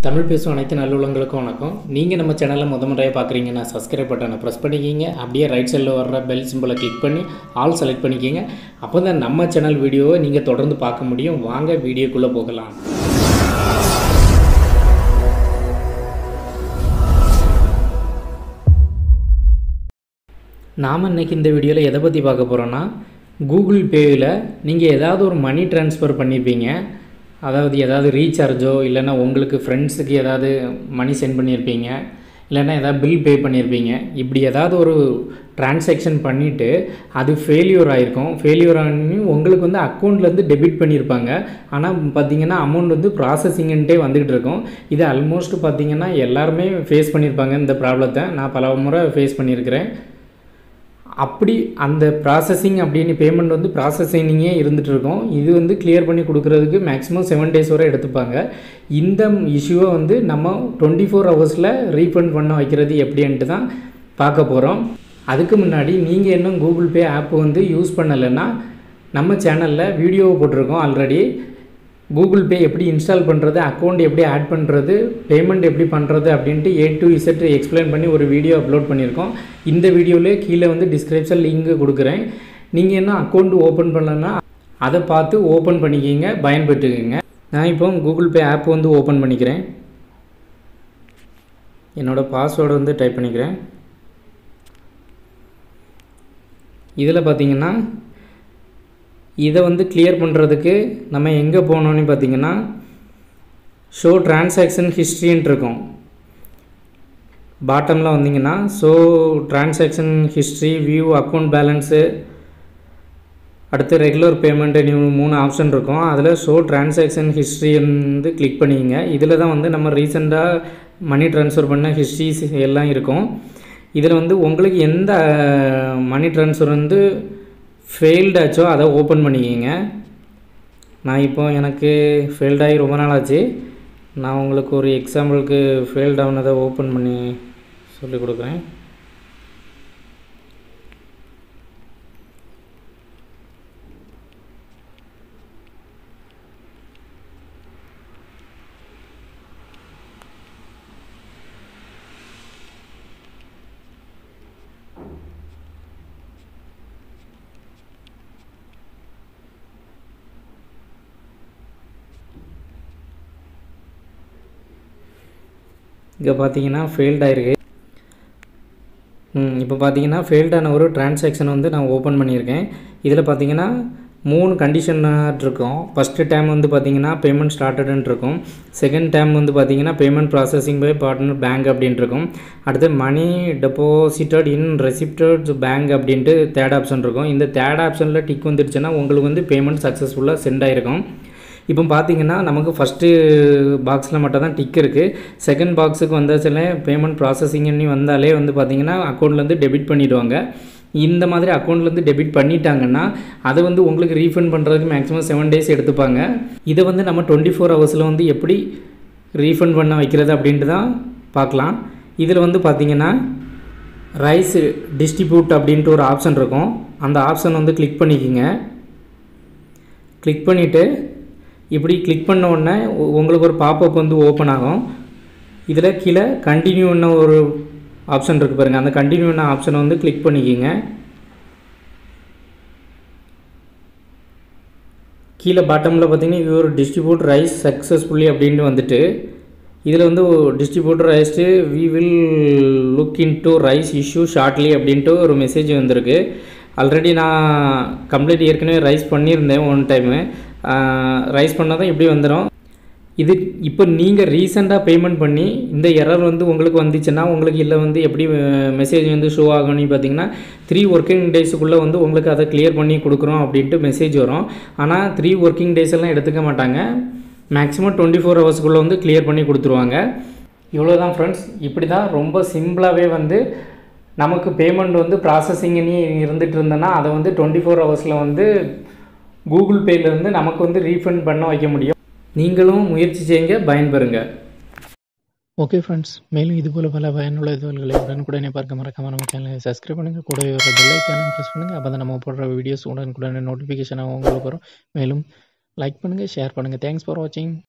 தமிழ் பேசும் அனைத்து நல்லுள்ளங்களுக்கும் வணக்கம் நீங்கள் நம்ம சேனலை முத முறையாக பார்க்குறீங்கன்னா சப்ஸ்கிரைப் பட்டனை ப்ரெஸ் பண்ணிக்கிங்க அப்படியே ரைட் சைடில் வர்ற பெல் சிம்பிளை கிளிக் பண்ணி ஆல் செலக்ட் பண்ணிக்கிங்க அப்போ தான் நம்ம சேனல் வீடியோவை நீங்கள் தொடர்ந்து பார்க்க முடியும் வாங்க வீடியோக்குள்ளே போகலாம் நாம் இன்னைக்கு இந்த வீடியோவில் எதை பற்றி பார்க்க போகிறோன்னா கூகுள் பேயில் நீங்கள் ஏதாவது ஒரு மணி ட்ரான்ஸ்ஃபர் பண்ணியிருப்பீங்க அதாவது ஏதாவது ரீசார்ஜோ இல்லைன்னா உங்களுக்கு ஃப்ரெண்ட்ஸுக்கு ஏதாவது மணி சென்ட் பண்ணியிருப்பீங்க இல்லைன்னா ஏதாவது பில் பே பண்ணியிருப்பீங்க இப்படி ஏதாவது ஒரு டிரான்சாக்ஷன் பண்ணிவிட்டு அது ஃபெயிலியூர் ஆகிருக்கும் ஃபெயிலியூர் ஆனி உங்களுக்கு வந்து அக்கௌண்ட்லேருந்து டெபிட் பண்ணியிருப்பாங்க ஆனால் பார்த்தீங்கன்னா அமௌண்ட் வந்து ப்ராசஸிங்கன்ட்டே வந்துக்கிட்டு இருக்கும் இது ஆல்மோஸ்ட் பார்த்தீங்கன்னா எல்லாருமே ஃபேஸ் பண்ணியிருப்பாங்க இந்த ப்ராப்ளத்தை நான் பல முறை ஃபேஸ் பண்ணியிருக்கிறேன் அப்படி அந்த ப்ராசஸிங் அப்படின்னு பேமெண்ட் வந்து ப்ராசஸிங்கே இருந்துகிட்டு இருக்கும் இது வந்து கிளியர் பண்ணி கொடுக்குறதுக்கு மேக்ஸிமம் செவன் டேஸ் வரை எடுத்துப்பாங்க இந்த இஷ்யூவை வந்து நம்ம டுவெண்ட்டி ஃபோர் ஹவர்ஸில் ரீஃபண்ட் பண்ண வைக்கிறது எப்படின்ட்டு தான் பார்க்க போகிறோம் அதுக்கு முன்னாடி நீங்கள் இன்னும் கூகுள் பே ஆப் வந்து யூஸ் பண்ணலைன்னா நம்ம சேனலில் வீடியோ போட்டிருக்கோம் ஆல்ரெடி கூகுள் பே எப்படி இன்ஸ்டால் பண்ணுறது அக்கௌண்ட் எப்படி ஆட் பண்ணுறது பேமெண்ட் எப்படி பண்ணுறது அப்படின்ட்டு ஏ டு இசட் எக்ஸ்பிளைன் பண்ணி ஒரு வீடியோ அப்லோட் பண்ணியிருக்கோம் இந்த வீடியோவிலே கீழே வந்து டிஸ்கிரிப்ஷன் லிங்க் கொடுக்குறேன் நீங்கள் என்ன அக்கௌண்ட் ஓப்பன் பண்ணலன்னா அதை பார்த்து ஓப்பன் பண்ணிக்கிங்க பயன்பெற்றுக்குங்க நான் இப்போ கூகுள் பே ஆப் வந்து ஓப்பன் பண்ணிக்கிறேன் என்னோடய பாஸ்வேர்டு வந்து டைப் பண்ணிக்கிறேன் இதில் பார்த்தீங்கன்னா இதை வந்து கிளியர் பண்ணுறதுக்கு நம்ம எங்கே போனோன்னு பார்த்தீங்கன்னா ஷோ டிரான்சாக்ஷன் ஹிஸ்ட்ரின்ட்டு இருக்கும் பாட்டமில் வந்தீங்கன்னா so transaction history view account balance அடுத்து ரெகுலர் பேமெண்ட்டு நியூ மூணு ஆப்ஷன் இருக்கும் அதில் ஷோ டிரான்சாக்ஷன் ஹிஸ்ட்ரி வந்து கிளிக் பண்ணிங்க இதில் தான் வந்து நம்ம ரீசெண்டாக மணி ட்ரான்ஸ்ஃபர் பண்ண ஹிஸ்ட்ரிஸ் எல்லாம் இருக்கும் இதில் வந்து உங்களுக்கு எந்த மணி ட்ரான்ஸ்ஃபர் வந்து ஃபெயில்டாச்சோ அதை ஓப்பன் பண்ணிக்கிங்க நான் இப்போ எனக்கு ஃபெயில்டாகி ரொம்ப நாள் ஆச்சு நான் உங்களுக்கு ஒரு எக்ஸாம்பிளுக்கு ஃபெயில்ட் ஆனதை ஓப்பன் பண்ணி சொல்லிக் கொடுக்குறேன் இங்கே பார்த்தீங்கன்னா ஃபெயில்ட் ஆயிருக்கு இப்போ பார்த்தீங்கன்னா ஃபெயில்டான ஒரு டிரான்சாக்ஷன் வந்து நான் ஓப்பன் பண்ணியிருக்கேன் இதில் பார்த்தீங்கன்னா மூணு கண்டிஷனாக இருக்கும் ஃபஸ்ட்டு டைம் வந்து பார்த்தீங்கன்னா பேமெண்ட் ஸ்டார்டட்னு இருக்கும் செகண்ட் டைம் வந்து பார்த்தீங்கன்னா payment processing by partner bank அப்படின்ட்டு இருக்கும் அடுத்து money deposited in receipted bank அப்படின்ட்டு தேர்ட் ஆப்ஷன் இருக்கும் இந்த தேர்ட் ஆப்ஷனில் டிக் வந்துடுச்சுன்னா உங்களுக்கு வந்து பேமெண்ட் சக்ஸஸ்ஃபுல்லாக சென்ட் ஆகிருக்கும் இப்போ பார்த்தீங்கன்னா நமக்கு ஃபஸ்ட்டு பாக்ஸில் மட்டும் தான் டிக் இருக்குது செகண்ட் பாக்ஸுக்கு வந்தாச்சுல பேமெண்ட் ப்ராசஸிங்னு வந்தாலே வந்து பார்த்திங்கன்னா அக்கௌண்ட்லேருந்து டெபிட் பண்ணிவிடுவாங்க இந்த மாதிரி அக்கௌண்ட்லேருந்து டெபிட் பண்ணிட்டாங்கன்னா அதை வந்து உங்களுக்கு ரீஃபண்ட் பண்ணுறதுக்கு மேக்ஸிமம் செவன் டேஸ் எடுத்துப்பாங்க இதை வந்து நம்ம டுவெண்ட்டி ஃபோர் ஹவர்ஸில் வந்து எப்படி ரீஃபண்ட் பண்ண வைக்கிறது அப்படின்ட்டு தான் பார்க்கலாம் இதில் வந்து பார்த்திங்கன்னா ரைஸ் டிஸ்ட்ரிபியூட் அப்படின்ட்டு ஒரு ஆப்ஷன் இருக்கும் அந்த ஆப்ஷன் வந்து கிளிக் பண்ணிக்கிங்க கிளிக் பண்ணிவிட்டு இப்படி கிளிக் பண்ண உடனே உங்களுக்கு ஒரு பாப்பப் வந்து ஓப்பன் ஆகும் இதில் கீழே கண்டினியூன்னு ஒரு ஆப்ஷன் இருக்குது பாருங்கள் அந்த கண்டினியூன ஆப்ஷனை வந்து கிளிக் பண்ணிக்கிங்க கீழே பாட்டமில் பார்த்தீங்கன்னா இது ஒரு டிஸ்ட்ரிபியூட் ரைஸ் சக்ஸஸ்ஃபுல்லி அப்படின்ட்டு வந்துட்டு இதில் வந்து distributor raised we will look into raise issue shortly அப்படின்ட்டு ஒரு மெசேஜ் வந்திருக்கு ஆல்ரெடி நான் கம்ப்ளீட் ஏற்கனவே ரைஸ் பண்ணியிருந்தேன் ஒன் டைமு ரைஸ் பண்ணால் தான் இப்படி வந்துடும் இது இப்போ நீங்கள் ரீசெண்டாக பேமெண்ட் பண்ணி இந்த எரர் வந்து உங்களுக்கு வந்துச்சுன்னா உங்களுக்கு இல்லை வந்து எப்படி மெசேஜ் வந்து ஷோ ஆகணும்னு பார்த்தீங்கன்னா த்ரீ ஒர்க்கிங் டேஸுக்குள்ளே வந்து உங்களுக்கு அதை கிளியர் பண்ணி கொடுக்குறோம் அப்படின்ட்டு மெசேஜ் வரும் ஆனால் த்ரீ ஒர்க்கிங் டேஸ் எல்லாம் எடுத்துக்க மாட்டாங்க மேக்ஸிமம் டுவெண்ட்டி ஃபோர் ஹவர்ஸ்க்குள்ளே வந்து கிளியர் பண்ணி கொடுத்துருவாங்க இவ்வளோ தான் ஃப்ரெண்ட்ஸ் இப்படி தான் ரொம்ப சிம்பிளாகவே வந்து நமக்கு பேமெண்ட் வந்து ப்ராசஸிங்னே இருந்துகிட்டு இருந்தேன்னா அதை வந்து டுவெண்ட்டி ஃபோர் ஹவர்ஸில் வந்து கூகுள் பேலேருந்து நமக்கு வந்து ரீஃபண்ட் பண்ண வைக்க முடியும் நீங்களும் முயற்சி செய்யுங்க பயன்பெறுங்க ஓகே ஃப்ரெண்ட்ஸ் மேலும் இதுபோல் பல பயனுள்ள தகவல்களை உடனுக்குடனே பார்க்க மறக்காம நம்ம சேனலை சப்ஸ்கிரைப் பண்ணுங்கள் கூட ஒரு பெல் ஐக்கானை ப்ரெஸ் பண்ணுங்கள் அப்போ தான் நம்ம போடுற வீடியோஸ் உடனுக்குடனே நோட்டிஃபிகேஷனாக உங்களுக்கு வரும் மேலும் லைக் பண்ணுங்கள் ஷேர் பண்ணுங்கள் தேங்க்ஸ் ஃபார் வாட்சிங்